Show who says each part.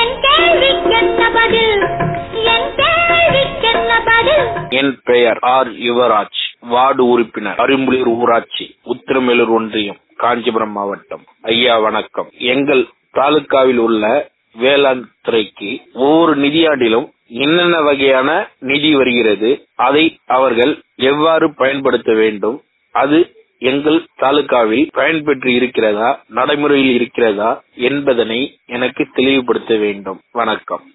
Speaker 1: என் கேள்விக்கென்ன பதில் என் கேள்விக்கென்ன பதில்
Speaker 2: என் பெயர் ஆர் யுவராஜ் வார்டு உறுப்பினர் அரும்புலியூர் ஊராட்சி உத்திரமேலூர் ஒன்றியம் காஞ்சிபுரம் மாவட்டம் ஐயா வணக்கம் எங்கள் தாலுக்காவில் உள்ள வேளாண் துறைக்கு ஒவ்வொரு நிதியாண்டிலும் என்னென்ன வகையான நிதி வருகிறது அதை அவர்கள் எவ்வாறு பயன்படுத்த வேண்டும் அது எங்கள் தாலுகாவில் பயன்பெற்று இருக்கிறதா நடைமுறையில் இருக்கிறதா என்பதனை எனக்கு தெளிவுபடுத்த வேண்டும் வணக்கம்